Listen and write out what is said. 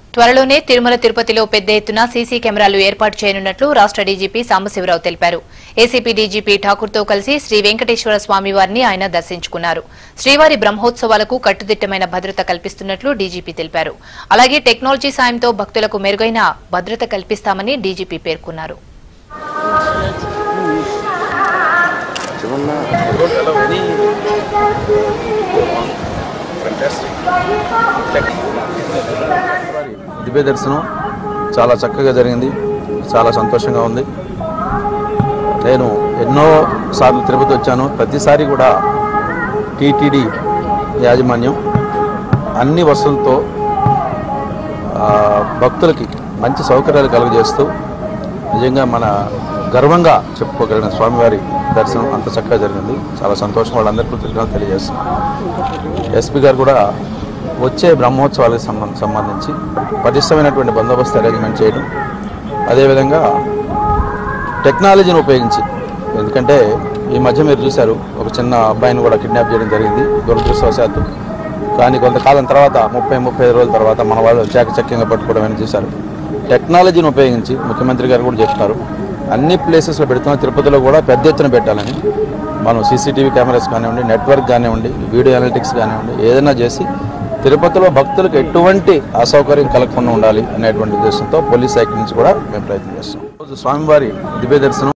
త్వరలోనే తిరుమల తిరుపతిలో పెద్ద ఎత్తున సీసీ కెమెరాలు ఏర్పాటు చేయనున్నట్లు రాష్ట్ర డీజీపీ సాంబశివరావు తెలిపారు ఏసీపీ డీజీపీ ఠాకూర్తో కలిసి శ్రీ వెంకటేశ్వర స్వామి వారిని ఆయన దర్శించుకున్నారు శ్రీవారి బ్రహ్మోత్సవాలకు కట్టుదిట్టమైన భద్రత కల్పిస్తున్నట్లు డీజీపీ తెలిపారు అలాగే టెక్నాలజీ సాయంతో భక్తులకు మెరుగైన భద్రత కల్పిస్తామని డీజీపీ పేర్కొన్నారు don't allow any fantastic దివ్య దర్శనం చాలా చక్కగా జరిగింది చాలా సంతోషంగా ఉంది నేను ఎన్నో సార్లు తిరుపతి వచ్చాను ప్రతిసారి కూడా టీటీడీ యాజమాన్యం అన్ని వసతులతో ఆ, భక్తులకి మంచి సౌకర్యాలు కలుగజేస్తూ నిజంగా మన గర్వంగా చెప్పుకోగలిగిన స్వామివారి దర్శనం అంత చక్కగా జరిగింది చాలా సంతోషం వాళ్ళందరికీ కృతజ్ఞతలు తెలియజేస్తున్నాం ఎస్పీ గారు కూడా వచ్చే బ్రహ్మోత్సవాలకు సంబంధ సంబంధించి పటిష్టమైనటువంటి బందోబస్తు అరేంజ్మెంట్ చేయడం అదేవిధంగా టెక్నాలజీని ఉపయోగించి ఎందుకంటే ఈ మధ్య మీరు చూశారు ఒక చిన్న అబ్బాయిని కూడా కిడ్నాప్ చేయడం జరిగింది దురదృష్టవశాత్తు కానీ కొంతకాలం తర్వాత ముప్పై ముప్పై ఐదు రోజుల తర్వాత మన వాళ్ళు చాకచక్యంగా పట్టుకోవడం అని చూశారు టెక్నాలజీని ఉపయోగించి ముఖ్యమంత్రి గారు కూడా చెప్తున్నారు అన్ని ప్లేసెస్లో పెడుతున్న తిరుపతిలో కూడా పెద్ద ఎత్తున పెట్టాలని మనం సీసీటీవీ కెమెరాస్ కానివ్వండి నెట్వర్క్ కానివ్వండి వీడియో అనలిటిక్స్ కానివ్వండి ఏదైనా చేసి తిరుపతిలో భక్తులకు ఎటువంటి అసౌకర్యం కలగకుండా ఉండాలి అనేటువంటి ఉద్దేశంతో పోలీస్ శాఖ నుంచి కూడా మేము ప్రయత్నం చేస్తాం రోజు స్వామివారి దివ్య దర్శనం